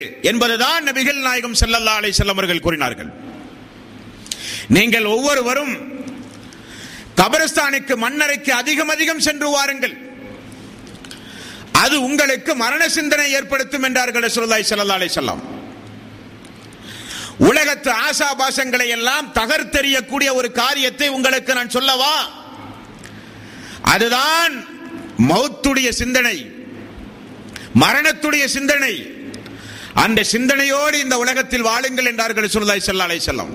என்பதுதான் நபிகள் நாயகம் ஸல்லல்லாஹு அலைஹி வஸல்லம் அவர்கள் கூறினார்கள் நீங்கள் ஒவ்வொருவரும் கபரஸ்தானுக்கு மண்ணறைக்கு அதிகம் அதிகம் சென்று வாருங்கள் அது உங்களுக்கு மரண சிந்தனை ஏற்படுத்தும் என்றார்கள் ரசூலுல்லாஹி ஸல்லல்லாஹு அலைஹி வஸல்லம் உலகத்து ஆசாபாசங்களை எல்லாம் தகர்த்தெறியக்கூடிய ஒரு காரியத்தை உங்களுக்கு நான் சொல்லவா அதுதான் மௌத்துடைய சிந்தனை மரணத்துடைய சிந்தனை அந்த சிந்தனையோடு இந்த உலகத்தில் வாழுங்கள் என்றார்கள் ரசூலுல்லாஹி ஸல்லல்லாஹு அலைஹி வஸல்லம்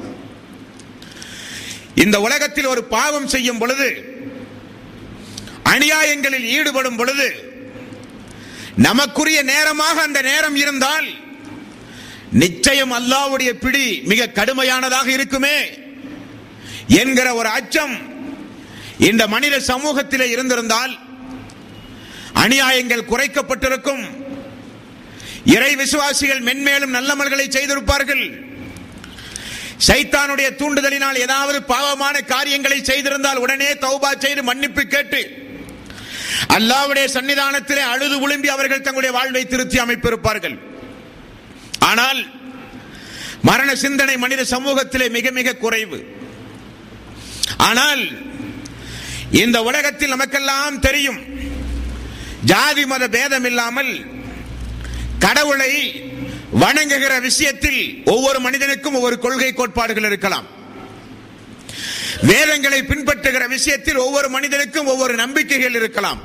இந்த உலகத்தில் ஒரு பாவம் செய்யும் பொழுது அநியாயங்களில் ஈடுபடும் பொழுது நமக்குரிய நேரமாக அந்த நேரம் இருந்தால் நிச்சயம் அல்லாஹ்வுடைய பிடி மிக கடுமையானதாக இருக்குமே என்கிற ஒரு அச்சம் இந்த மனித சமூகத்திலே இருந்திருந்தால் அநியாயங்கள் குறைக்கப்பட்டிருக்கும் இறை விசுவாசிகள் மென்மேலும் நல்லமல்களை செய்திருப்பார்கள் சைத்தானுடைய தூண்டுதலினால் ஏதாவது பாவமான காரியங்களை செய்திருந்தால் உடனே தௌபா செய்து மன்னிப்பு கேட்டு அல்லாவுடைய சன்னிதானத்திலே அழுது உளும்பி அவர்கள் தங்களுடைய வாழ்வை திருத்தி அமைப்பிருப்பார்கள் ஆனால் மரண சிந்தனை மனித சமூகத்திலே மிக மிக குறைவு ஆனால் இந்த உலகத்தில் நமக்கெல்லாம் தெரியும் ஜாதி மத பேதம் இல்லாமல் கடவுளை வணங்குகிற விஷயத்தில் ஒவ்வொரு மனிதனுக்கும் ஒவ்வொரு கொள்கை கோட்பாடுகள் இருக்கலாம் வேதங்களை பின்பற்றுகிற விஷயத்தில் ஒவ்வொரு மனிதனுக்கும் ஒவ்வொரு நம்பிக்கைகள் இருக்கலாம்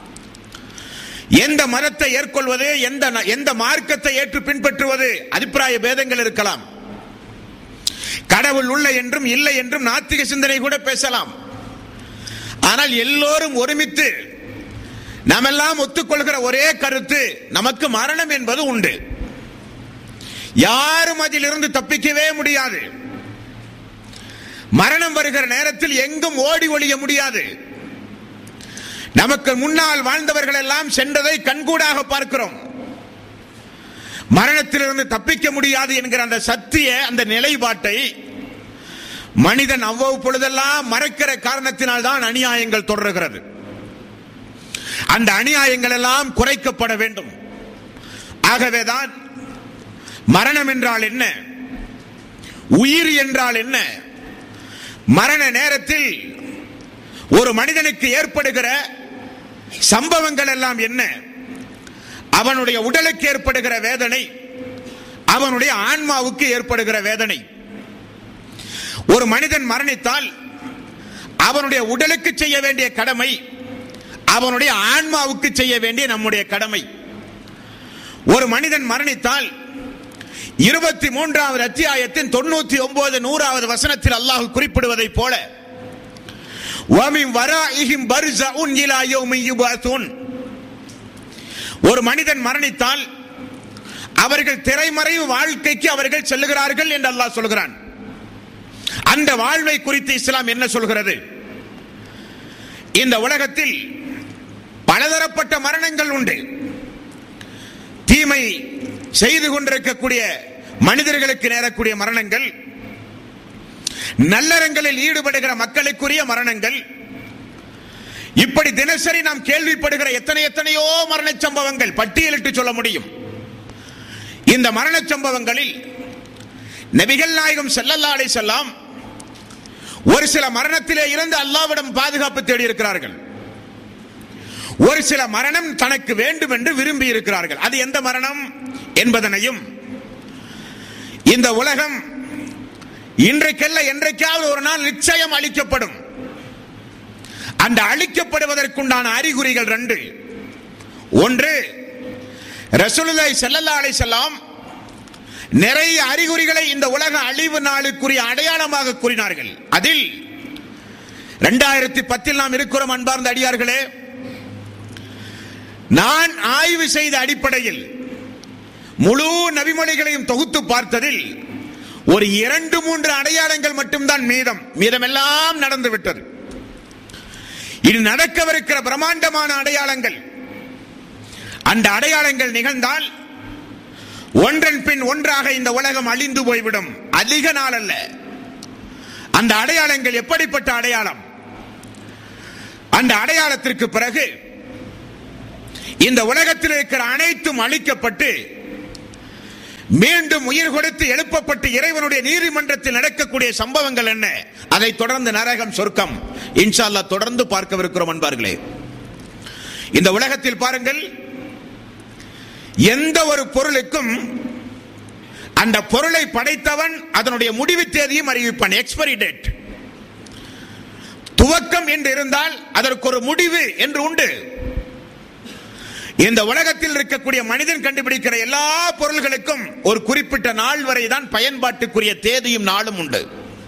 எந்த மதத்தை ஏற்கொள்வது எந்த எந்த மார்க்கத்தை ஏற்று பின்பற்றுவது அபிப்பிராய பேதங்கள் இருக்கலாம் கடவுள் உள்ள என்றும் இல்லை என்றும் நாத்திக சிந்தனை கூட பேசலாம் ஆனால் எல்லோரும் ஒருமித்து நாமெல்லாம் ஒத்துக்கொள்கிற ஒரே கருத்து நமக்கு மரணம் என்பது உண்டு யாரும் அதிலிருந்து தப்பிக்கவே முடியாது மரணம் வருகிற நேரத்தில் எங்கும் ஓடி ஒழிய முடியாது நமக்கு முன்னால் வாழ்ந்தவர்கள் எல்லாம் சென்றதை கண்கூடாக பார்க்கிறோம் மரணத்திலிருந்து தப்பிக்க முடியாது என்கிற அந்த சத்திய அந்த நிலைப்பாட்டை மனிதன் அவ்வளவு பொழுதெல்லாம் மறைக்கிற காரணத்தினால் தான் அநியாயங்கள் தொடர்கிறது அந்த அநியாயங்கள் எல்லாம் குறைக்கப்பட வேண்டும் ஆகவேதான் மரணம் என்றால் என்ன உயிர் என்றால் என்ன மரண நேரத்தில் ஒரு மனிதனுக்கு ஏற்படுகிற சம்பவங்கள் எல்லாம் என்ன அவனுடைய உடலுக்கு ஏற்படுகிற வேதனை அவனுடைய ஆன்மாவுக்கு ஏற்படுகிற வேதனை ஒரு மனிதன் மரணித்தால் அவனுடைய உடலுக்கு செய்ய வேண்டிய கடமை அவனுடைய ஆன்மாவுக்கு செய்ய வேண்டிய நம்முடைய கடமை ஒரு மனிதன் மரணித்தால் இருபத்தி மூன்றாவது அத்தியாயத்தின் தொண்ணூத்தி ஒன்பது நூறாவது வசனத்தில் அல்லாஹ் குறிப்பிடுவதைப் போல ஒரு மனிதன் மரணித்தால் அவர்கள் திரைமறைவு வாழ்க்கைக்கு அவர்கள் செல்லுகிறார்கள் என்று அல்லாஹ் சொல்கிறான் அந்த வாழ்வை குறித்து இஸ்லாம் என்ன சொல்கிறது இந்த உலகத்தில் பலதரப்பட்ட மரணங்கள் உண்டு தீமை செய்து கொண்டிருக்கக்கூடிய மனிதர்களுக்கு நேரக்கூடிய மரணங்கள் நல்லறங்களில் ஈடுபடுகிற மக்களுக்குரிய மரணங்கள் இப்படி தினசரி நாம் கேள்விப்படுகிற எத்தனை எத்தனையோ மரண சம்பவங்கள் பட்டியலிட்டு சொல்ல முடியும் இந்த மரண சம்பவங்களில் நபிகள் நாயகம் செல்லல்லா அலை செல்லாம் ஒரு சில மரணத்திலே இருந்து அல்லாவிடம் பாதுகாப்பு தேடி இருக்கிறார்கள் ஒரு சில மரணம் தனக்கு வேண்டும் என்று விரும்பி இருக்கிறார்கள் அது எந்த மரணம் என்பதனையும் இந்த உலகம் இன்றைக்கல்ல என்றைக்காவது ஒரு நாள் நிச்சயம் அளிக்கப்படும் அந்த அளிக்கப்படுவதற்குண்டான அறிகுறிகள் ரெண்டு ஒன்று ரசூலுல்லாய் செல்லல்லா அலை செல்லாம் நிறைய அறிகுறிகளை இந்த உலக அழிவு நாளுக்குரிய அடையாளமாக கூறினார்கள் அதில் இரண்டாயிரத்தி பத்தில் நாம் இருக்கிறோம் அன்பார்ந்த அடியார்களே நான் ஆய்வு செய்த அடிப்படையில் முழு நபிமொழிகளையும் தொகுத்து பார்த்ததில் ஒரு இரண்டு மூன்று அடையாளங்கள் மட்டும்தான் மீதம் மீதமெல்லாம் நடந்து விட்டது இது நடக்கவிருக்கிற பிரம்மாண்டமான அடையாளங்கள் அந்த அடையாளங்கள் நிகழ்ந்தால் ஒன்றன் பின் ஒன்றாக இந்த உலகம் அழிந்து போய்விடும் அதிக நாள் அல்ல அந்த அடையாளங்கள் எப்படிப்பட்ட அடையாளம் அந்த அடையாளத்திற்கு பிறகு இந்த உலகத்தில் இருக்கிற அனைத்தும் அழிக்கப்பட்டு மீண்டும் உயிர் கொடுத்து எழுப்பப்பட்டு இறைவனுடைய நீதிமன்றத்தில் நடக்கக்கூடிய சம்பவங்கள் என்ன அதை தொடர்ந்து நரகம் சொர்க்கம் இன்ஷா அல்லாஹ் தொடர்ந்து பார்க்கவிருக்கிறோம் அன்பார்களே இந்த உலகத்தில் பாருங்கள் எந்த ஒரு பொருளுக்கும் அந்த பொருளை படைத்தவன் அதனுடைய முடிவு தேதியும் அறிவிப்பான் எக்ஸ்பைரி டேட் துவக்கம் என்று இருந்தால் அதற்கு ஒரு முடிவு என்று உண்டு இந்த உலகத்தில் இருக்கக்கூடிய மனிதன் கண்டுபிடிக்கிற எல்லா பொருள்களுக்கும் ஒரு குறிப்பிட்ட நாள் வரை தான் பயன்பாட்டுக்குரிய தேதியும் நாளும் உண்டு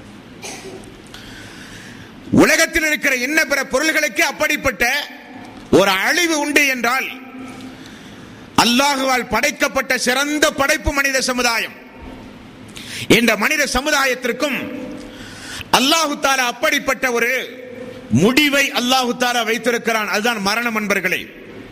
உலகத்தில் இருக்கிற இன்ன பிற பொருள்களுக்கு அப்படிப்பட்ட ஒரு அழிவு உண்டு என்றால் அல்லாஹுவால் படைக்கப்பட்ட சிறந்த படைப்பு மனித சமுதாயம் இந்த மனித சமுதாயத்திற்கும் அல்லாஹு தாலா அப்படிப்பட்ட ஒரு முடிவை அல்லாஹு தாலா வைத்திருக்கிறான் அதுதான் மரணம் என்பர்களே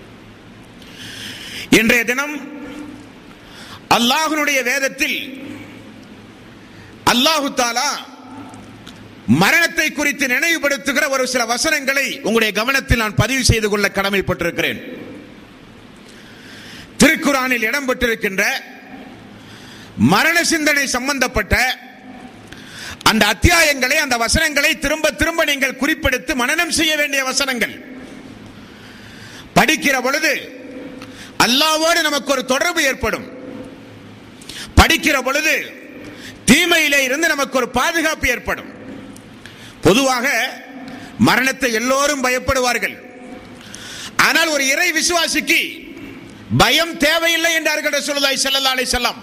இன்றைய தினம் அல்லாஹனுடைய வேதத்தில் அல்லாஹு தாலா மரணத்தை குறித்து நினைவுபடுத்துகிற ஒரு சில வசனங்களை உங்களுடைய கவனத்தில் நான் பதிவு செய்து கொள்ள கடமைப்பட்டிருக்கிறேன் திருக்குறானில் இடம்பெற்றிருக்கின்ற மரண சிந்தனை சம்பந்தப்பட்ட அந்த அத்தியாயங்களை அந்த வசனங்களை திரும்ப திரும்ப நீங்கள் குறிப்பெடுத்து மனனம் செய்ய வேண்டிய வசனங்கள் படிக்கிற பொழுது அல்லாவோடு நமக்கு ஒரு தொடர்பு ஏற்படும் படிக்கிற பொழுது தீமையிலே இருந்து நமக்கு ஒரு பாதுகாப்பு ஏற்படும் பொதுவாக மரணத்தை எல்லோரும் பயப்படுவார்கள் ஆனால் ஒரு இறை விசுவாசிக்கு பயம் தேவையில்லை என்றார்கள் ரசூலுல்லாஹி ஸல்லல்லாஹு அலைஹி வஸல்லம்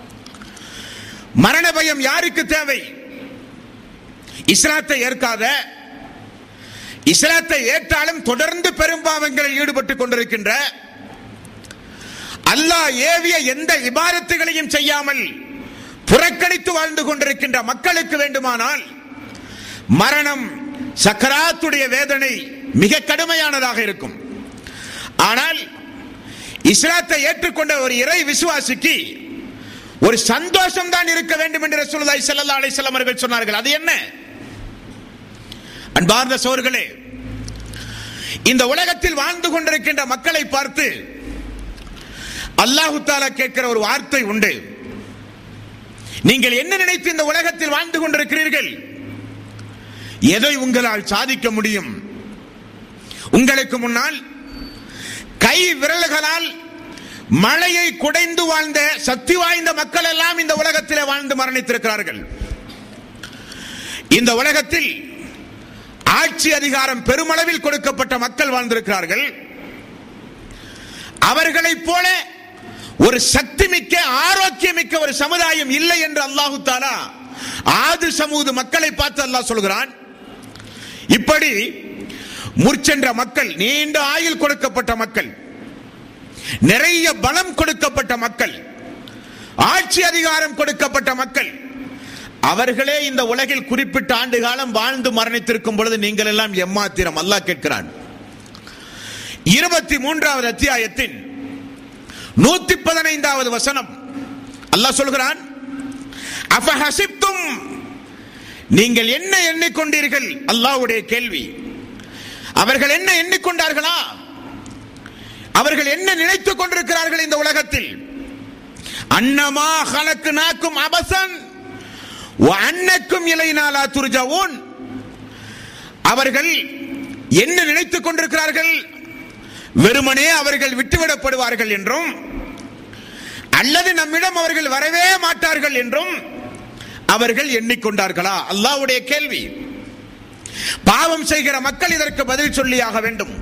மரண பயம் யாருக்கு தேவை இஸ்லாத்தை ஏற்காத இஸ்லாத்தை ஏற்றாலும் தொடர்ந்து பெரும்பாவங்களில் ஈடுபட்டுக் கொண்டிருக்கின்ற அல்லாஹ் ஏவிய எந்த இபாரத்துகளையும் செய்யாமல் புறக்கணித்து வாழ்ந்து கொண்டிருக்கின்ற மக்களுக்கு வேண்டுமானால் மரணம் சக்கராத்துடைய வேதனை மிக கடுமையானதாக இருக்கும் ஆனால் இஸ்லாத்தை ஏற்றுக்கொண்ட ஒரு இறை விசுவாசிக்கு ஒரு சந்தோஷம் தான் இருக்க வேண்டும் என்று ரசூலுல்லாஹி ஸல்லல்லாஹு அலைஹி வஸல்லம் அவர்கள் சொன்னார்கள் அது என்ன அன்பார்ந்த சோர்களே இந்த உலகத்தில் வாழ்ந்து கொண்டிருக்கின்ற மக்களை பார்த்து அல்லாஹு தாலா கேட்கிற ஒரு வார்த்தை உண்டு நீங்கள் என்ன நினைத்து இந்த உலகத்தில் வாழ்ந்து கொண்டிருக்கிறீர்கள் எதை உங்களால் சாதிக்க முடியும் உங்களுக்கு முன்னால் கை விரல்களால் மழையை குடைந்து வாழ்ந்த சக்தி வாய்ந்த மக்கள் எல்லாம் இந்த உலகத்தில் வாழ்ந்து மரணித்திருக்கிறார்கள் இந்த உலகத்தில் ஆட்சி அதிகாரம் பெருமளவில் கொடுக்கப்பட்ட மக்கள் வாழ்ந்திருக்கிறார்கள் அவர்களைப் போல ஒரு சக்தி மிக்க ஆரோக்கியமிக்க ஒரு சமுதாயம் இல்லை என்று அல்லாஹு தாலா ஆது சமூக மக்களை பார்த்து அல்லாஹ் சொல்கிறான் இப்படி முற்சென்ற மக்கள் நீண்ட ஆயுள் கொடுக்கப்பட்ட மக்கள் நிறைய பலம் கொடுக்கப்பட்ட மக்கள் ஆட்சி அதிகாரம் கொடுக்கப்பட்ட மக்கள் அவர்களே இந்த உலகில் குறிப்பிட்ட ஆண்டு காலம் வாழ்ந்து மரணித்திருக்கும் பொழுது நீங்கள் எல்லாம் எம்மாத்திரம் அல்லாஹ் கேட்கிறான் இருபத்தி மூன்றாவது அத்தியாயத்தின் நூத்தி பதினைந்தாவது வசனம் அல்லாஹ் சொல்கிறான் அஃபஹசிப்தும் நீங்கள் என்ன எண்ணிக்கொண்டீர்கள் அல்லாஹ்வுடைய கேள்வி அவர்கள் என்ன எண்ணிக்கொண்டார்களா அவர்கள் என்ன நினைத்துக் கொண்டிருக்கிறார்கள் இந்த உலகத்தில் அன்னமா ஹலக்கு நாக்கும் அபசன் அன்னக்கும் இலைநாளா துர்ஜவுன் அவர்கள் என்ன நினைத்துக் கொண்டிருக்கிறார்கள் வெறுமனே அவர்கள் விட்டுவிடப்படுவார்கள் என்றும் அல்லது நம்மிடம் அவர்கள் வரவே மாட்டார்கள் என்றும் அவர்கள் எண்ணிக்கொண்டார்களா அல்லாஹ்வுடைய கேள்வி பாவம் செய்கிற மக்கள் இதற்கு பதில் சொல்லியாக வேண்டும்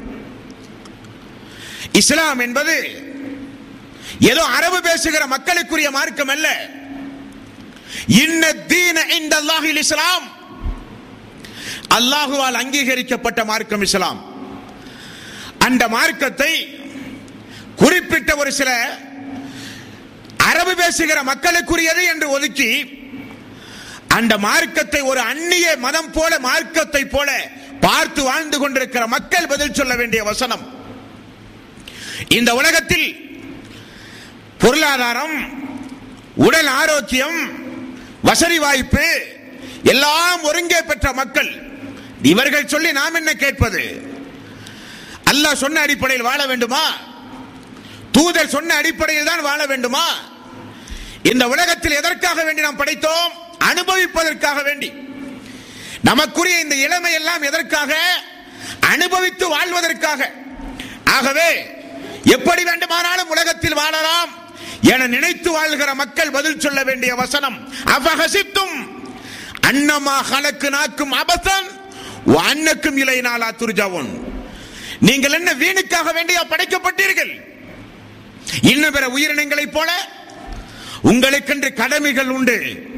இஸ்லாம் என்பது ஏதோ அரபு பேசுகிற மக்களுக்குரிய மார்க்கம் அல்ல இன்ன தீன இந்த அல்லாஹில் இஸ்லாம் அல்லாஹுவால் அங்கீகரிக்கப்பட்ட மார்க்கம் இஸ்லாம் அந்த மார்க்கத்தை குறிப்பிட்ட ஒரு சில அரபு பேசுகிற மக்களுக்குரியது என்று ஒதுக்கி அந்த மார்க்கத்தை ஒரு அந்நிய மதம் போல மார்க்கத்தை போல பார்த்து வாழ்ந்து கொண்டிருக்கிற மக்கள் பதில் சொல்ல வேண்டிய வசனம் இந்த உலகத்தில் பொருளாதாரம் உடல் ஆரோக்கியம் வசதி வாய்ப்பு எல்லாம் ஒருங்கே பெற்ற மக்கள் இவர்கள் சொல்லி நாம் என்ன கேட்பது அல்லாஹ் சொன்ன அடிப்படையில் வாழ வேண்டுமா தூதர் சொன்ன அடிப்படையில் தான் வாழ வேண்டுமா இந்த உலகத்தில் எதற்காக வேண்டி நாம் படைத்தோம் அனுபவிப்பதற்காக வேண்டி நமக்குரிய இந்த இளமை எல்லாம் எதற்காக அனுபவித்து வாழ்வதற்காக ஆகவே எப்படி வேண்டுமானாலும் உலகத்தில் வாழலாம் என நினைத்து வாழ்கிற மக்கள் பதில் சொல்ல வேண்டிய வசனம் அபகசித்தும் அன்னமா கலக்கு நாக்கும் அபசன் அன்னக்கும் இலை நாளா துர்ஜாவும் நீங்கள் என்ன வீணுக்காக வேண்டியா படைக்கப்பட்டீர்கள் இன்னும் பிற உயிரினங்களைப் போல உங்களுக்கென்று கடமைகள் உண்டு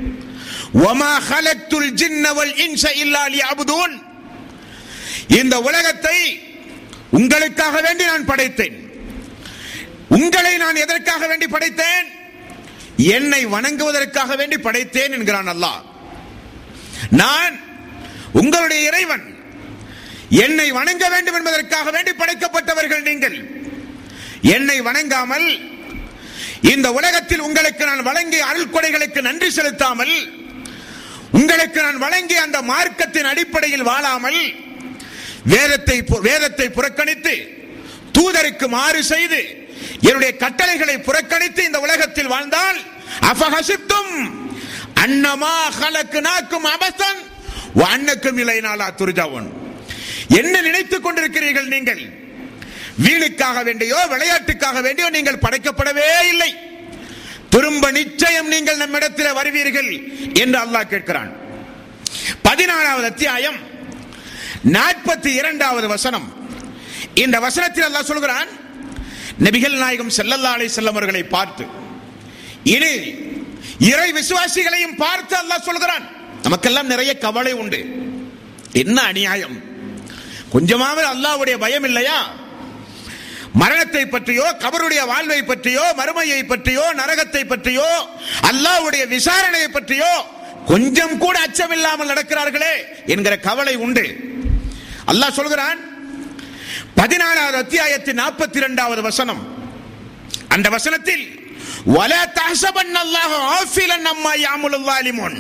ஒமா ஹலத்துல் ஜின்னவல் இன்ச இல்லா லியஅபுதூன் இந்த உலகத்தை உங்களுக்காக வேண்டி நான் படைத்தேன் உங்களை நான் எதற்காக வேண்டி படைத்தேன் என்னை வணங்குவதற்காக வேண்டி படைத்தேன் என்கிறான் அல்லாஹ் நான் உங்களுடைய இறைவன் என்னை வணங்க வேண்டும் என்பதற்காக வேண்டி படைக்கப்பட்டவர்கள் நீங்கள் என்னை வணங்காமல் இந்த உலகத்தில் உங்களுக்கு நான் வழங்கிய அருள் கொடைகளுக்கு நன்றி செலுத்தாமல் உங்களுக்கு நான் வழங்கிய அந்த மார்க்கத்தின் அடிப்படையில் வாழாமல் வேதத்தை வேதத்தை புறக்கணித்து தூதருக்கு மாறு செய்து என்னுடைய கட்டளைகளை புறக்கணித்து இந்த உலகத்தில் வாழ்ந்தால் அபஹசித்தும் அன்னமா ஹலக்கு நாக்கும் அபசன் அன்னக்கும் இலை நாளா துர்ஜாவன் என்ன நினைத்துக் கொண்டிருக்கிறீர்கள் நீங்கள் வீணுக்காக வேண்டியோ விளையாட்டுக்காக வேண்டியோ நீங்கள் படைக்கப்படவே இல்லை திரும்ப நிச்சயம் நீங்கள் நம்மிடத்தில் வருவீர்கள் என்று அல்லாஹ் கேட்கிறான் பதினாலாவது அத்தியாயம் நாற்பத்தி இரண்டாவது வசனம் இந்த வசனத்தில் அல்லாஹ் சொல்கிறான் நபிகள் நாயகம் செல்லல்லா அலை செல்லவர்களை பார்த்து இனி இறை விசுவாசிகளையும் பார்த்து அல்லாஹ் சொல்கிறான் நமக்கெல்லாம் நிறைய கவலை உண்டு என்ன அநியாயம் கொஞ்சமாவது அல்லாஹ்வுடைய பயம் இல்லையா மரணத்தை பற்றியோ கபருடைய வாழ்வை பற்றியோ மறுமையை பற்றியோ நரகத்தை பற்றியோ அல்லாஹ்வுடைய விசாரணையை பற்றியோ கொஞ்சம் கூட அச்சமில்லாமல் நடக்கிறார்களே என்கிற கவலை உண்டு அல்லாஹ் சொல்கிறான் பதினாலாவது அத்தியாயத்தின் நாற்பத்தி இரண்டாவது வசனம் அந்த வசனத்தில் வல தஹசபன் அல்லாஹ் ஆஃபிலன் அம்மா யாமுல் வாலிமுன்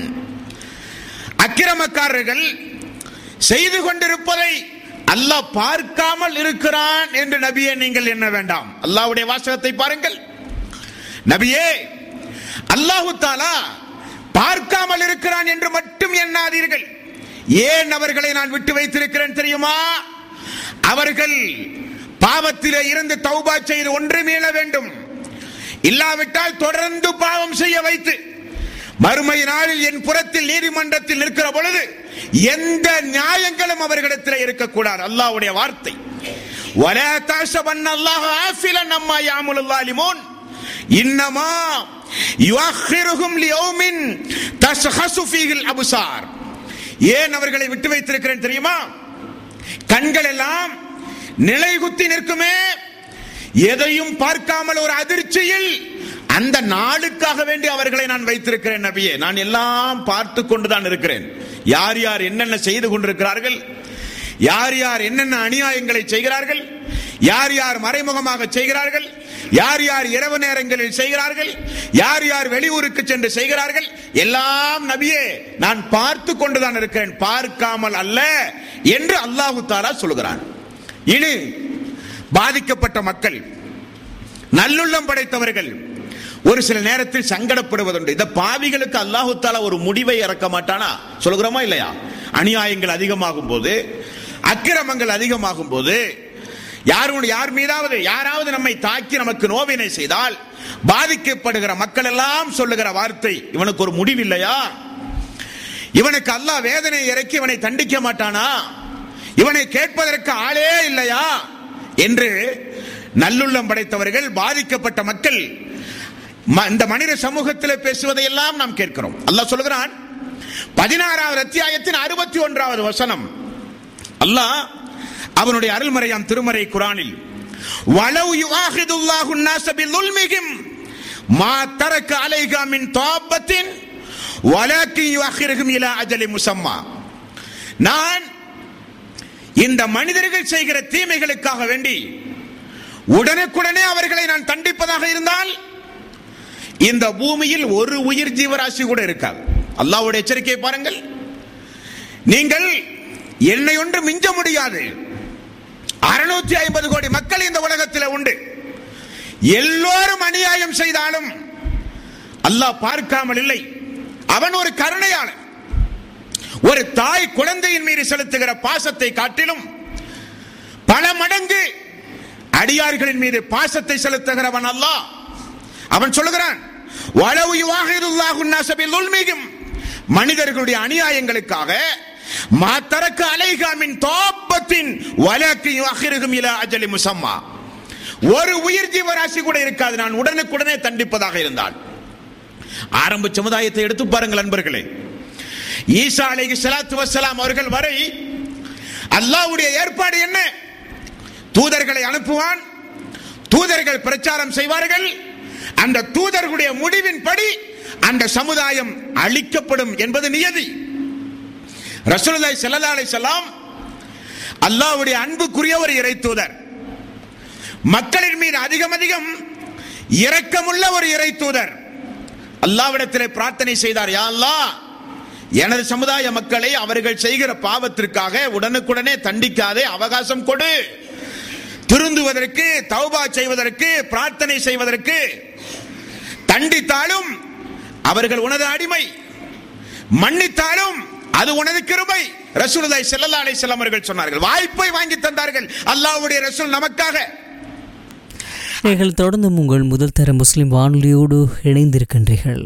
அக்கிரமக்காரர்கள் செய்து கொண்டிருப்பதை அல்லாஹ் பார்க்காமல் இருக்கிறான் என்று நபியே நீங்கள் எண்ண வேண்டாம் அல்லாஹ்வுடைய வாசகத்தை பாருங்கள் நபியே அல்லாஹு தாலா பார்க்காமல் இருக்கிறான் என்று மட்டும் எண்ணாதீர்கள் ஏன் அவர்களை நான் விட்டு வைத்திருக்கிறேன் தெரியுமா அவர்கள் பாவத்திலே இருந்து தௌபா செய்து ஒன்று மீள வேண்டும் இல்லாவிட்டால் தொடர்ந்து பாவம் செய்ய வைத்து மறுமை நாளில் என் புறத்தில் நீதிமன்றத்தில் நிற்கிற பொழுது எந்த நியாயங்களும் அவர்களிடத்தில் இருக்கக்கூடாது அல்லாஹ்வுடைய வார்த்தை ولا تحسبن الله غافلا عما يعمل الظالمون انما يؤخرهم ليوم تشخص فيه الابصار ஏன் அவர்களை விட்டு வைத்திருக்கிறேன் தெரியுமா கண்கள் எல்லாம் நிலைகுத்தி நிற்குமே எதையும் பார்க்காமல் ஒரு அதிர்ச்சியில் அந்த நாளுக்காக வேண்டி அவர்களை நான் வைத்திருக்கிறேன் நபியே நான் எல்லாம் பார்த்து கொண்டுதான் இருக்கிறேன் யார் யார் என்னென்ன செய்து கொண்டிருக்கிறார்கள் யார் யார் என்னென்ன அநியாயங்களை செய்கிறார்கள் யார் யார் மறைமுகமாக செய்கிறார்கள் யார் யார் இரவு நேரங்களில் செய்கிறார்கள் யார் யார் வெளியூருக்கு சென்று செய்கிறார்கள் எல்லாம் நபியே நான் பார்த்து கொண்டுதான் இருக்கிறேன் பார்க்காமல் அல்ல என்று அல்லாஹு தாலா சொல்கிறான் இனி பாதிக்கப்பட்ட மக்கள் நல்லுள்ளம் படைத்தவர்கள் ஒரு சில நேரத்தில் சங்கடப்படுவதுண்டு இந்த பாவிகளுக்கு அல்லாஹு தாலா ஒரு முடிவை இறக்க மாட்டானா சொல்கிறோமா இல்லையா அநியாயங்கள் அதிகமாகும் போது அக்கிரமங்கள் அதிகமாகும் போது யாரும் யார் மீதாவது யாராவது நம்மை தாக்கி நமக்கு நோவினை செய்தால் பாதிக்கப்படுகிற மக்கள் எல்லாம் சொல்லுகிற வார்த்தை இவனுக்கு ஒரு முடிவில்லையா இவனுக்கு அல்லாஹ் வேதனை இறக்கி இவனை தண்டிக்க மாட்டானா இவனை கேட்பதற்கு ஆளே இல்லையா என்று நல்லுள்ளம் படைத்தவர்கள் பாதிக்கப்பட்ட மக்கள் ம- இந்த மனித சமூகத்தில் பேசுவதை எல்லாம் நாம் கேட்கிறோம் அல்லாஹ் சொல்கிறான் பதினாறாவது அத்தியாயத்தின் அறுபத்தி ஒன்றாவது வசனம் அல்லாஹ் அவனுடைய அருள்மறையாம் திருமறை குரானில் வலவு யுவாஹிதுல்லாஹு الناس بظلمهم ما ترك عليها من طابة ولكن يؤخرهم الى اجل مسمى நான் இந்த மனிதர்கள் செய்கிற தீமைகளுக்காக வேண்டி உடனுக்குடனே அவர்களை நான் தண்டிப்பதாக இருந்தால் இந்த பூமியில் ஒரு உயிர் ஜீவராசி கூட இருக்காது அல்லாஹ்வுடைய எச்சரிக்கையை பாருங்கள் நீங்கள் என்னை ஒன்று மிஞ்ச முடியாது அறுநூத்தி ஐம்பது கோடி மக்கள் இந்த உலகத்தில் உண்டு எல்லோரும் அநியாயம் செய்தாலும் அல்லாஹ் பார்க்காமல் இல்லை அவன் ஒரு கருணையாளன் ஒரு தாய் குழந்தையின் மீது செலுத்துகிற பாசத்தை காட்டிலும் பல மடங்கு அடியார்களின் மீது பாசத்தை செலுத்துகிறவன் அல்லாஹ் அவன் சொல்லுகிறான் வலவு யுவாஹிருல்லாஹு நஸபில் உல்மிகும் மனிதர்களுடைய அநியாயங்களுக்காக மாத்தரக்கு அலைகாமின் தோப்பத்தின் வலக்கு யுவாஹிருகும் இலா அஜலி முசம்மா ஒரு உயிர் ஜீவராசி கூட இருக்காது நான் உடனுக்குடனே தண்டிப்பதாக இருந்தால் ஆரம்ப சமுதாயத்தை எடுத்து பாருங்கள் அன்பர்களே ஈசா அலைஹி ஸலாத்து வஸ்ஸலாம் அவர்கள் வரை அல்லாஹ்வுடைய ஏற்பாடு என்ன தூதர்களை அனுப்புவான் தூதர்கள் பிரச்சாரம் செய்வார்கள் அந்த தூதர்களுடைய முடிவின்படி அந்த சமுதாயம் அழிக்கப்படும் என்பது நியதி ரசூலுல்லாஹி ஸல்லல்லாஹு அலைஹி வஸல்லம் அல்லாஹ்வுடைய அன்புக்குரிய ஒரு இறை தூதர் மக்களின் மீது அதிகம் அதிகம் இரக்கமுள்ள ஒரு இறை தூதர் அல்லாவிடத்திலே பிரார்த்தனை செய்தார் யா அல்லாஹ் எனது சமுதாய மக்களை அவர்கள் செய்கிற பாவத்திற்காக உடனுக்குடனே தண்டிக்காதே அவகாசம் கொடு திருந்துவதற்கு தௌபா செய்வதற்கு பிரார்த்தனை செய்வதற்கு தண்டித்தாலும் அவர்கள் உனது அடிமை மன்னித்தாலும் அது உனது கிருபை ரசூலுல்லாஹி ஸல்லல்லாஹு அலைஹி வஸல்லம் அவர்கள் சொன்னார்கள் வாய்ப்பை வாங்கி தந்தார்கள் அல்லாஹ்வுடைய ரசூல் நமக்காக நீங்கள் தொடர்ந்தும் உங்கள் முதல் தர முஸ்லிம் வானொலியோடு இணைந்திருக்கின்றீர்கள்